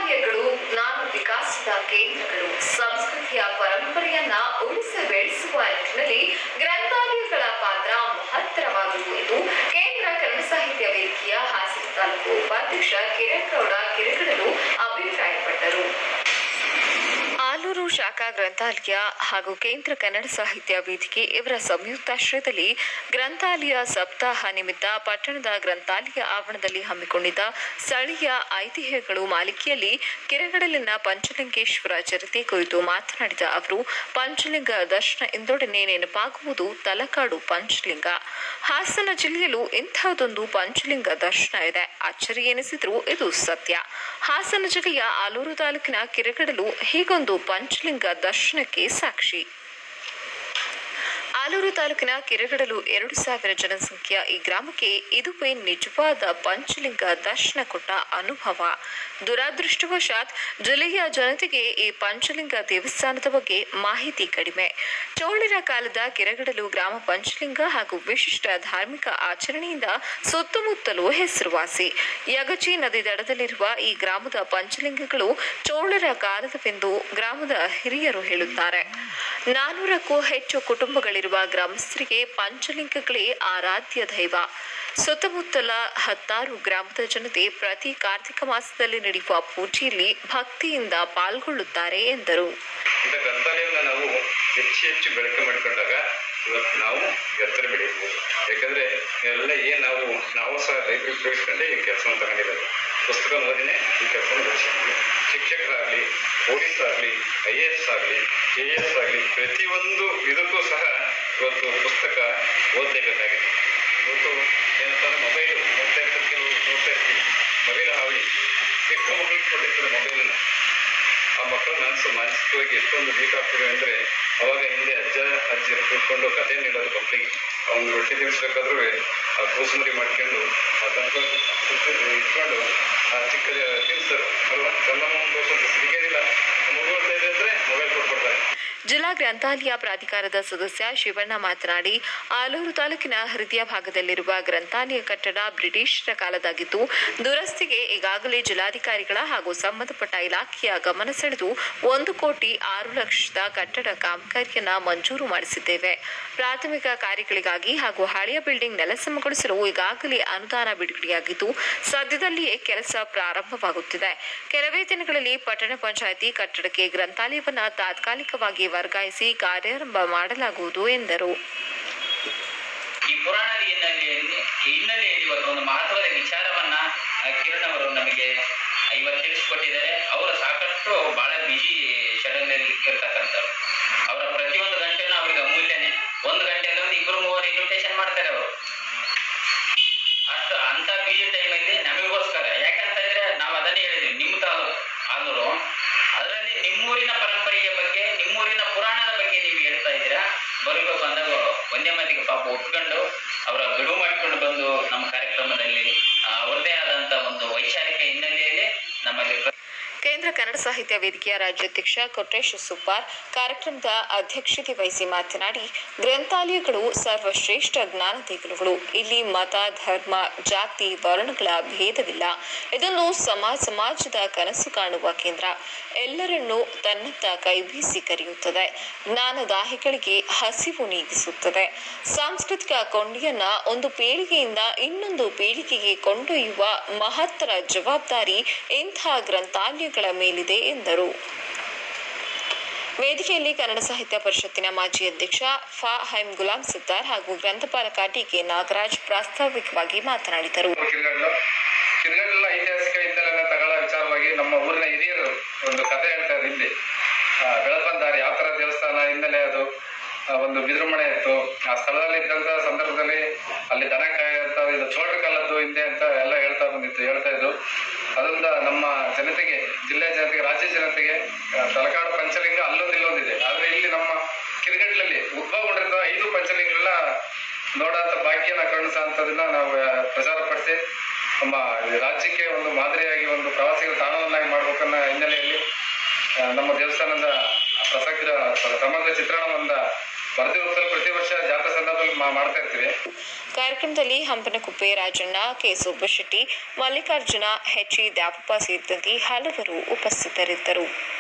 ಗ್ರಂಥಾಲಯಗಳು ಜ್ಞಾನ ವಿಕಾಸದ ಕೇಂದ್ರಗಳು ಸಂಸ್ಕೃತಿಯ ಪರಂಪರೆಯನ್ನ ಉಳಿಸಿ ಬೆಳೆಸುವ ನಿಟ್ಟಿನಲ್ಲಿ ಗ್ರಂಥಾಲಯಗಳ ಪಾತ್ರ ಮಹತ್ತರವಾದುದು ಎಂದು ಕೇಂದ್ರ ಕನ್ನಡ ಸಾಹಿತ್ಯ ವೇದಿಕೆಯ ಹಾಸನ ತಾಲೂಕು ಉಪಾಧ್ಯಕ್ಷ ಕಿರಣ್ ಗೌಡ ಕಿರಗಡಲು ಅಭಿಪ್ರಾಯಪಟ್ಟರು ಆಲೂರು ಶಾಖಾ ಗ್ರಂಥಾಲಯ ಹಾಗೂ ಕೇಂದ್ರ ಕನ್ನಡ ಸಾಹಿತ್ಯ ವೇದಿಕೆ ಇವರ ಸಂಯುಕ್ತಾಶ್ರಯದಲ್ಲಿ ಗ್ರಂಥಾಲಯ ಸಪ್ತಾಹ ನಿಮಿತ್ತ ಪಟ್ಟಣದ ಗ್ರಂಥಾಲಯ ಆವರಣದಲ್ಲಿ ಹಮ್ಮಿಕೊಂಡಿದ್ದ ಸ್ಥಳೀಯ ಐತಿಹ್ಯಗಳು ಮಾಲಿಕೆಯಲ್ಲಿ ಕೆರೆಗಡಲಿನ ಪಂಚಲಿಂಗೇಶ್ವರ ಚರಿತೆ ಕುರಿತು ಮಾತನಾಡಿದ ಅವರು ಪಂಚಲಿಂಗ ದರ್ಶನ ಎಂದೊಡನೆ ನೆನಪಾಗುವುದು ತಲಕಾಡು ಪಂಚಲಿಂಗ ಹಾಸನ ಜಿಲ್ಲೆಯಲ್ಲೂ ಇಂತಹದೊಂದು ಪಂಚಲಿಂಗ ದರ್ಶನ ಇದೆ ಅಚ್ಚರಿ ಎನಿಸಿದ್ರು ಇದು ಸತ್ಯ ಹಾಸನ ಜಿಲ್ಲೆಯ ಆಲೂರು ತಾಲೂಕಿನ ಕೆರೆಗಡಲು ಹೀಗೊಂದು ಪಂಚಲಿಂಗ ದರ್ಶನಕ್ಕೆ ಸಾಕ್ಷಿ ಆಲೂರು ತಾಲೂಕಿನ ಕೆರೆಗಡಲು ಎರಡು ಸಾವಿರ ಜನಸಂಖ್ಯೆಯ ಈ ಗ್ರಾಮಕ್ಕೆ ಇದುವೇ ನಿಜವಾದ ಪಂಚಲಿಂಗ ದರ್ಶನ ಕೊಟ್ಟ ಅನುಭವ ದುರಾದೃಷ್ಟವಶಾತ್ ಜಿಲ್ಲೆಯ ಜನತೆಗೆ ಈ ಪಂಚಲಿಂಗ ದೇವಸ್ಥಾನದ ಬಗ್ಗೆ ಮಾಹಿತಿ ಕಡಿಮೆ ಚೋಳರ ಕಾಲದ ಕೆರೆಗಡಲು ಗ್ರಾಮ ಪಂಚಲಿಂಗ ಹಾಗೂ ವಿಶಿಷ್ಟ ಧಾರ್ಮಿಕ ಆಚರಣೆಯಿಂದ ಸುತ್ತಮುತ್ತಲೂ ಹೆಸರುವಾಸಿ ಯಗಚಿ ನದಿ ದಡದಲ್ಲಿರುವ ಈ ಗ್ರಾಮದ ಪಂಚಲಿಂಗಗಳು ಚೋಳರ ಕಾಲದವೆಂದು ಗ್ರಾಮದ ಹಿರಿಯರು ಹೇಳುತ್ತಾರೆ ನಾನೂರಕ್ಕೂ ಹೆಚ್ಚು ಕುಟುಂಬಗಳಿರುವ ಗ್ರಾಮಸ್ಥರಿಗೆ ಪಂಚಲಿಂಗಗಳೇ ಆರಾಧ್ಯ ದೈವ ಸುತ್ತಮುತ್ತಲ ಹತ್ತಾರು ಗ್ರಾಮದ ಜನತೆ ಪ್ರತಿ ಕಾರ್ತಿಕ ಮಾಸದಲ್ಲಿ ನಡೆಯುವ ಪೂಜೆಯಲ್ಲಿ ಭಕ್ತಿಯಿಂದ ಪಾಲ್ಗೊಳ್ಳುತ್ತಾರೆ ಎಂದರು ಇಂಥ ಗ್ರಂಥಾಲಯವನ್ನು ನಾವು ಹೆಚ್ಚು ಹೆಚ್ಚು ಬಳಕೆ ಮಾಡಿಕೊಂಡಾಗ ಇವತ್ತು ನಾವು ಎತ್ತರ ಬೆಳೀಬೋದು ಯಾಕಂದ್ರೆ ಎಲ್ಲ ಏನು ನಾವು ನಾವು ಸಹ ಲೈಬ್ರರಿ ಉಪಯೋಗಿಸ್ಕೊಂಡೇ ಈ ಕೆಲಸವನ್ನು ತಗೊಂಡಿರೋದು ಪುಸ್ತಕ ಓದಿನೇ ಈ ಕೆಲಸವನ್ನು ನಡೆಸಿದ್ವಿ ಶಿಕ್ಷಕರಾಗಲಿ ಪೊಲೀಸರಾಗಲಿ ಐ ಎ ಎಸ್ ಆಗಲಿ ಕೆ ಎ ಎಸ್ ಆಗಲಿ ಪ್ರತಿಯೊಂದು ಇದಕ್ಕೂ ಸಹ ಇವತ್ತು ಪುಸ್ತಕ ಓದಲೇಬೇಕಾಗಿದೆ ಇವತ್ತು ಏನಂತಂದ್ರೆ ಮೊಬೈಲ್ ನೋಡ್ತಾ ಇರ್ತಾರೆ ಕೆಲವು ನೋಡ್ತಾ ಇರ್ತೀವಿ ಮೊಬೈಲ್ ಹಾವಳಿ ಚಿಕ್ಕ ಮಕ್ಕಳಿಗೆ ಕೊಟ್ಟಿರ್ತಾರೆ ಮೊಬೈಲನ್ನು ಆ ಮಕ್ಕಳ ಮನಸ್ಸು ಮಾನಸಿಕವಾಗಿ ಎಷ್ಟೊಂದು ವೀಕ್ ಆಗ್ತಿದೆ ಅಂದ್ರೆ ಅವಾಗ ಹಿಂದೆ ಅಜ್ಜ ಅಜ್ಜಿ ಕೂತ್ಕೊಂಡು ಕಥೆ ನೀಡೋದು ಮಕ್ಕಳಿಗೆ ಅವ್ನು ರೊಟ್ಟಿ ತಿನ್ನಿಸ್ಬೇಕಾದ್ರೂ ಆ ಕೂಸುಮರಿ ಮಾಡ್ಕೊಂಡು ಆ ತನಕ ಇಟ್ಕೊಂಡು ಆ ಚಿಕ್ಕ ತಿನ್ಸರು ಅಲ್ವಾ ಚಂದಮ್ಮ ತೋರ್ಸೋದು ಸಿರಿಗೇರಿಲ್ಲ ಮಗು ಅಂತ ಇದೆ ಅಂದ್ರೆ ಮೊಬೈಲ್ ಕೊಟ್ಬಿಡ್ತಾರೆ ಜಿಲ್ಲಾ ಗ್ರಂಥಾಲಯ ಪ್ರಾಧಿಕಾರದ ಸದಸ್ಯ ಶಿವಣ್ಣ ಮಾತನಾಡಿ ಆಲೂರು ತಾಲೂಕಿನ ಹೃದಯ ಭಾಗದಲ್ಲಿರುವ ಗ್ರಂಥಾಲಯ ಕಟ್ಟಡ ಬ್ರಿಟಿಷರ ಕಾಲದಾಗಿದ್ದು ದುರಸ್ತಿಗೆ ಈಗಾಗಲೇ ಜಿಲ್ಲಾಧಿಕಾರಿಗಳ ಹಾಗೂ ಸಂಬಂಧಪಟ್ಟ ಇಲಾಖೆಯ ಗಮನ ಸೆಳೆದು ಒಂದು ಕೋಟಿ ಆರು ಲಕ್ಷದ ಕಟ್ಟಡ ಕಾಮಗಾರಿಯನ್ನ ಮಂಜೂರು ಮಾಡಿಸಿದ್ದೇವೆ ಪ್ರಾಥಮಿಕ ಕಾರ್ಯಗಳಿಗಾಗಿ ಹಾಗೂ ಹಳೆಯ ಬಿಲ್ಡಿಂಗ್ ನೆಲಸಮಗೊಳಿಸಲು ಈಗಾಗಲೇ ಅನುದಾನ ಬಿಡುಗಡೆಯಾಗಿದ್ದು ಸದ್ಯದಲ್ಲಿಯೇ ಕೆಲಸ ಪ್ರಾರಂಭವಾಗುತ್ತಿದೆ ಕೆಲವೇ ದಿನಗಳಲ್ಲಿ ಪಟ್ಟಣ ಪಂಚಾಯಿತಿ ಕಟ್ಟಡಕ್ಕೆ ಗ್ರಂಥಾಲಯವನ್ನ ತಾತ್ಕಾಲಿಕವಾಗಿ ವರ್ಗಾಯಿಸಿ ಕಾರ್ಯಾರಂಭ ಮಾಡಲಾಗುವುದು ಎಂದರು ಈ ಪುರಾಣದ ಹಿನ್ನೆಲೆಯಲ್ಲಿ ಈ ಹಿನ್ನೆಲೆಯಲ್ಲಿ ಇವತ್ತು ಒಂದು ಮಹತ್ವದ ವಿಚಾರವನ್ನ ಆ, ಕಿರಣ್ ಅವರು ನಮಗೆ ಇವತ್ತು ತಿಳಿಸ್ಕೊಟ್ಟಿದ್ದಾರೆ ಅವರು ಸಾಕಷ್ಟು ಬಹಳ ಬಿಜಿ ಶೆಡ್ಯೂಲ್ ಇರ್ತಕ್ಕಂಥವ್ರು ಅವರ ಪ್ರತಿಯೊಂದು ಗಂಟೆನೂ ಅವರಿಗೆ ಅಮೂಲ್ಯನೇ ಒಂದು ಗಂಟೆಯಲ್ಲಿ ಒಂದು ಇಬ್ಬರು ಮೂವರು ಇನ್ವಿಟೇಷನ್ ಮಾಡ್ತಾರೆ ಅವರು ಅಷ್ಟು ಅಂತ ಬಿಜಿ ಟೈಮಲ್ಲಿ ನಮಗೋಸ್ಕರ ಯಾಕಂತಂದ್ರೆ ನಾವು ಅದನ್ನೇ ಹೇಳಿದ್ವಿ ನಿಮ್ಮ ತಾಲೂಕು ಆದರೂ ಅದರಲ್ಲಿ ನಿಮ್ಮೂರಿನ ಪರಂಪರೆಯ ಬಗ್ಗೆ ನಿಮ್ಮೂರಿನ ಪುರಾಣದ ಬಗ್ಗೆ ನೀವು ಹೇಳ್ತಾ ಇದ್ದೀರಾ ಬರಬೇಕು ಅಂದಾಗ ಒಂದೇ ಮಾತಿಗೆ ಪಾಪ ಒಪ್ಕೊಂಡು ಅವರ ಬಿಡುವು ಮಾಡಿಕೊಂಡು ಬಂದು ನಮ್ಮ ಕಾರ್ಯಕ್ರಮದಲ್ಲಿ ಆ, ಅವ್ರದ್ದೇ ಆದಂತ ಒಂದು ವೈಚಾರಿಕ ಹಿನ್ನೆಲೆಯಲ್ಲಿ ನಮ್ಮಲ್ಲಿ ಪ್ರ- ಕೇಂದ್ರ ಕನ್ನಡ ಸಾಹಿತ್ಯ ವೇದಿಕೆಯ ರಾಜ್ಯಾಧ್ಯಕ್ಷ ಕೊಟ್ರೇಶ್ ಸುಬ್ಬಾರ್ ಕಾರ್ಯಕ್ರಮದ ಅಧ್ಯಕ್ಷತೆ ವಹಿಸಿ ಮಾತನಾಡಿ ಗ್ರಂಥಾಲಯಗಳು ಸರ್ವಶ್ರೇಷ್ಠ ಜ್ಞಾನ ದೇಗುಲಗಳು ಇಲ್ಲಿ ಮತ ಧರ್ಮ ಜಾತಿ ವರ್ಣಗಳ ಭೇದವಿಲ್ಲ ಇದೊಂದು ಸಮಾಜ ಸಮಾಜದ ಕನಸು ಕಾಣುವ ಕೇಂದ್ರ ಎಲ್ಲರನ್ನೂ ತನ್ನತ್ತ ಕೈಬೀಸಿ ಕರೆಯುತ್ತದೆ ಜ್ಞಾನದಾಹಿಗಳಿಗೆ ಹಸಿವು ನೀಗಿಸುತ್ತದೆ ಸಾಂಸ್ಕೃತಿಕ ಕೊಂಡಿಯನ್ನ ಒಂದು ಪೀಳಿಗೆಯಿಂದ ಇನ್ನೊಂದು ಪೀಳಿಗೆಗೆ ಕೊಂಡೊಯ್ಯುವ ಮಹತ್ತರ ಜವಾಬ್ದಾರಿ ಇಂಥ ಗ್ರಂಥಾಲಯಗಳ ಮೇಲಿದೆ ಎಂದರು ವೇದಿಕೆಯಲ್ಲಿ ಕನ್ನಡ ಸಾಹಿತ್ಯ ಪರಿಷತ್ತಿನ ಮಾಜಿ ಅಧ್ಯಕ್ಷ ಫಾ ಹೈಮ್ ಗುಲಾಂ ಸಿದ್ದಾರ್ ಹಾಗೂ ಗ್ರಂಥಪಾಲಕ ಟಿಕೆ ನಾಗರಾಜ್ ಪ್ರಾಸ್ತಾವಿಕವಾಗಿ ಮಾತನಾಡಿದರು ಕಿರ್ಗಡ್ಲು ಕಿರ್ಗಡ್ಲ ಐತಿಹಾಸಿಕ ಹಿನ್ನೆಲೆಯನ್ನು ತಗೊಳ್ಳೋ ವಿಚಾರವಾಗಿ ನಮ್ಮ ಊರಿನ ಹಿರಿಯರು ಒಂದು ಕಥೆ ಹೇಳ್ತಾರೆ ಇಲ್ಲಿ ಬೆಳಪಂದಾರಿ ಯಾವ ಥರ ದೇವಸ್ಥಾನ ಹಿನ್ನೆಲೆ ಅದು ಆ, ಒಂದು ಬಿದಿರುಮಣೆ ಇತ್ತು ಆ ಸ್ಥಳದಲ್ಲಿ ಇದ್ದಂಥ ಸಂದರ್ಭದಲ್ಲಿ ಅಲ್ಲಿ ದನ ಕಾಯಂತ ಇದು ಚೋಟರ ಕಾಲದ್ದು ಹಿಂದೆ ಅಂತ ಎಲ್ಲ ಹೇಳ್ತಾ ಬಂದಿತ್ತು ಹೇಳ್ತಾ ಇದ್ದು ಅದರಿಂದ ನಮ್ಮ ಜನತೆಗೆ ಜಿಲ್ಲೆಯ ಜನತೆಗೆ ರಾಜ್ಯ ಜನತೆಗೆ ಆ, ತಲಕಾಡು ಪಂಚಲಿಂಗ ಅಲ್ಲೊಂದು ಇಲ್ಲೊಂದಿದೆ ಆದರೆ ಇಲ್ಲಿ ನಮ್ಮ ಕಿರ್ಗಡ್ಲಲ್ಲಿ ಉದ್ಭವಗೊಂಡಿರುವ ಐದು ಪಂಚಲಿಂಗಗಳನ್ನ ನೋಡೋಂಥ ಭಾಗ್ಯನ ಕರುಣಿಸೋಂಥದ್ದನ್ನ ನಾವು ಆ, ಪ್ರಚಾರಪಡಿಸಿ ನಮ್ಮ ರಾಜ್ಯಕ್ಕೆ ಒಂದು ಮಾದರಿಯಾಗಿ ಒಂದು ಪ್ರವಾಸಿಗರ ತಾಣವನ್ನಾಗಿ ಮಾಡ್ಬೇಕನ್ನೋ ಹಿನ್ನೆಲೆಯಲ್ಲಿ ಆ, ನಮ್ಮ ದೇವಸ್ಥಾನದ ಪ್ರಸಕ್ತ ಸಮಗ್ರ ಚಿತ್ರಣವನ್ನ ಪ್ರತಿ ವರ್ಷ ಪ್ರತಿ ವರ್ಷ ಜಾತ್ರಾ ಸಂದರ್ಭದಲ್ಲಿ ಮಾ- ಮಾಡ್ತಾ ಇರ್ತೀವಿ ಕಾರ್ಯಕ್ರಮದಲ್ಲಿ Hampanakuppe Rajanna K Subbashetty Mallikarjuna H E Dyapappa ಸೇರಿದಂತೆ ಹಲವರು ಉಪಸ್ಥಿತರಿದ್ದರು